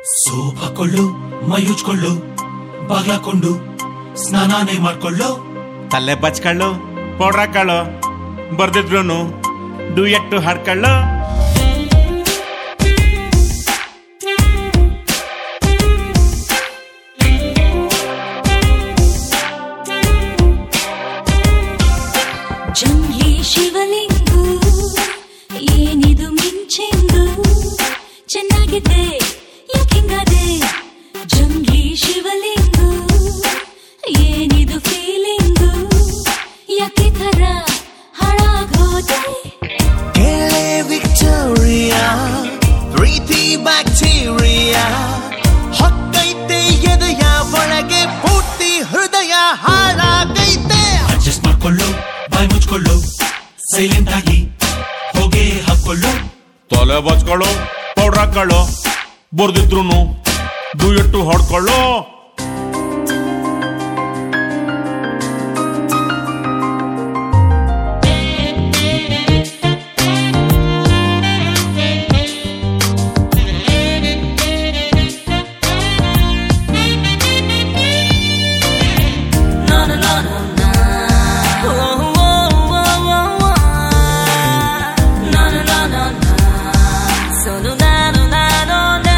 Soap ಹಾಕೊಳ್ಳು ಮೈ ಉಜ್ಕೊಳ್ಳು ಬಾಗ್ಲಾಕೊಂಡು ಸ್ನಾನಾನೇ ಮಾಡ್ಕೊಳ್ಳು ತಲೆ ಬಚ್ಕೊಳ್ಳು powder ಹಾಕೊಳ್ಳು ಬರ್ದಿದ್ರು do ಎಟ್ಟು ಹಾಡ್ಕೊಳ್ಳು ಜಂಘೆ ಶಿವಲಿಂಗು ಏನಿದು ಮಿಂಚೆಂದು ಚೆನ್ನಾಗಿದೆ ಯಾಕಿಂಗದೆ ಜಂಘೆ ಶಿವಲಿಂಗು ಏನಿದು ಫೀಲಿಂಗು ಯಾಕೆ ಥರ ಹಾಳಾಗೋದೆ ಕೇಳೆ ವಿಕ್ಟೋರಿಯಾ ಪ್ರೀತಿ ಬ್ಯಾಕ್ಟೀರಿಯಾ ಹೊಕ್ಕೈತೆ ಎದೆಯ ಒಳಗೆ ಪೂರ್ತಿ ಹೃದಯ ಹಾಳಾಗೈತೆ ಅಡ್ಜಸ್ಟ್ ಮಾಡ್ಕೊಳ್ಳು ಬಾಯ್ ಮುಚ್ಕೊಳ್ಳು ಸೈಲೆಂಟ್ ಆಗಿ ಹೋಗೇ ಹಾಕೊಳ್ಳು ತಲೆ ಬಚ್ಕೊಳ್ಳು ಪೌಡ್ರ್ ಹಾಕೊಳ್ಳು ಬರ್ದಿದ್ರು ಡು ಎಟ್ಟು ಹೊಡ್ಕೊಳ್ಳು Na na na na na. Oh, oh, oh, oh, oh. Na na na na na. So no na no na no na.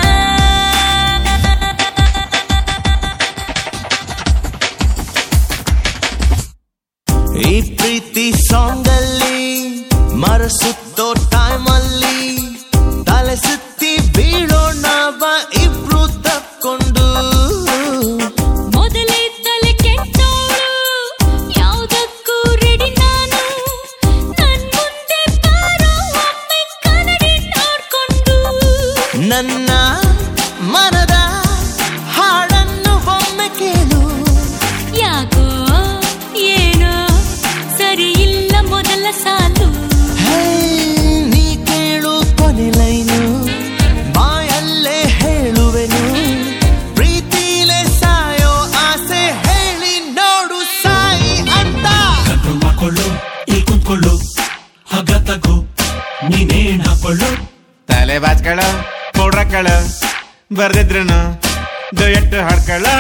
ಈ ಪ್ರೀತಿ ಸಾಂಗ್ ಅಲ್ಲಿ ಮರಸುತ್ತೋ ಟೈಮ್ ಅಲ್ಲಿ ತಲೆ ಸುತ್ತಿ ಬೀಳೋಣ ಬಾ ಇಬ್ರು ತಕ್ಕೊಂಡು ಮೊದಲಿದ್ದಲೆ ಕೆಟ್ಟೋಳು ಯಾವುದಕ್ಕೂ ರೆಡಿ ನಾನು ನನ್ ಮುಂದೆ ಬಾರೋ ಒಮ್ಮೆ ಕನ್ನಡಿ ನೋಡ್ಕೊಂಡು ನನ್ನ ಮನದ ಹಾಡನ್ನು ಒಮ್ಮೆ ಕೇಳು ಯಾಕೋ ಏನೋ ಸರಿ ಇಲ್ಲ ಮೊದಲ ಸಾಲು ಹೇ, ನೀ ಕೇಳು ಕೊನೆ ಲೈನು ಬಾಯಲ್ಲೇ ಹೇಳುವೆನು ಪ್ರೀತಿಲೇ ಸಾಯೋ ಆಸೆ ಹೇಳಿ ನೋಡು ಸಾಯಿ ಅಂತ ಕಂಟ್ರೋಲ್ ಮಾಡ್ಕೊಳ್ಳು ಇಲ್ಲಿ ಕುಂತ್ಕೊಳ್ಳು ಹಗ್ಗ ತಗೋ ನೀನೇನ್ ಹಾಕೊಳ್ಳು ತಲೆ ಬಾಚ್ಕೊಳ್ಳು ಪೌಡ್ರ್ ಹಾಕೊಳ್ಳು ಬರ್ದಿದ್ರು ಡು ಎಟ್ಟು ಹಾಡ್ಕೊಳ್ಳು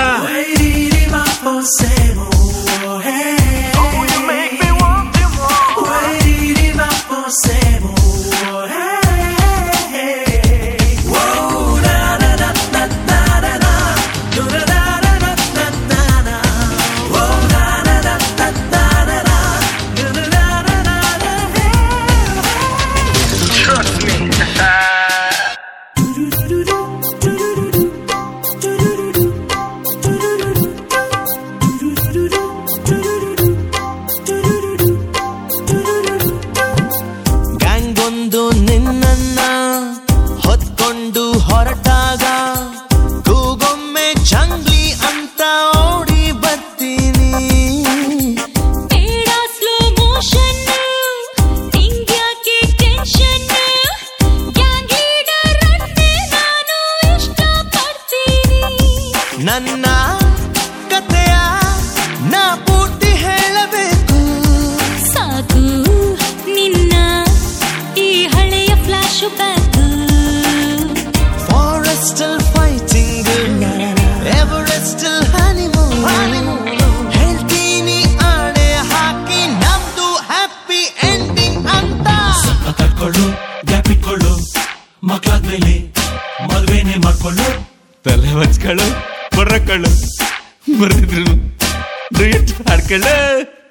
ಗ್ಯಾಂಗ್ ಒಂದು ನಿನ್ನನ್ನ ಹೊತ್ಕೊಂಡು ಹೊರಟಾಗ ಕೂಗೊಮ್ಮೆ ಜಂಗ್ಲಿ ಅಂತ ಓಡಿ ಬರ್ತೀನಿ ಬೇಡ ಸ್ಲೋ ಮೋಷನ್ ನಿಂಗ್ಯಾಕೆ ಟೆನ್ಷನ್ ಗ್ಯಾಂಗ್ ಲೀಡರ್ ಅನ್ನೇ ನಾನು ಇಷ್ಟಪಡ್ತೀನಿ ನನ್ನ ಕಥೆಯ ನಾ ಪೂರ್ತಿ ಹೇಳಬೇಕು ಸಾಕು ನಿನ್ನ ಈ ಹಳೆಯ flashback forest fighting Everest honeymoon ಹೇಳ್ತೀನಿ ಆಣೆ ಹಾಕಿ ನಮ್ದು ಹ್ಯಾಪಿ ಎಂಡಿಂಗ್ ಅಂತ ತಡ್ಕೊಳ್ಳು ಗ್ಯಾಪ್ ಇಟ್ಕೊಳ್ಳು ಮಕ್ಳಾದ್ಮೇಲೆ ಮದ್ವೆನೇ ಮಾಡ್ಕೊಳ್ಳು ತಲೆ ಬಚ್ಕೊಳ್ಳು ಪೌಡ್ರ್ ಹಾಕೊಳ್ಳು ಬರ್ದಿದ್ರು ಡು ಎಟ್ಟು ಹಾಡ್ಕೊಳ್ಳು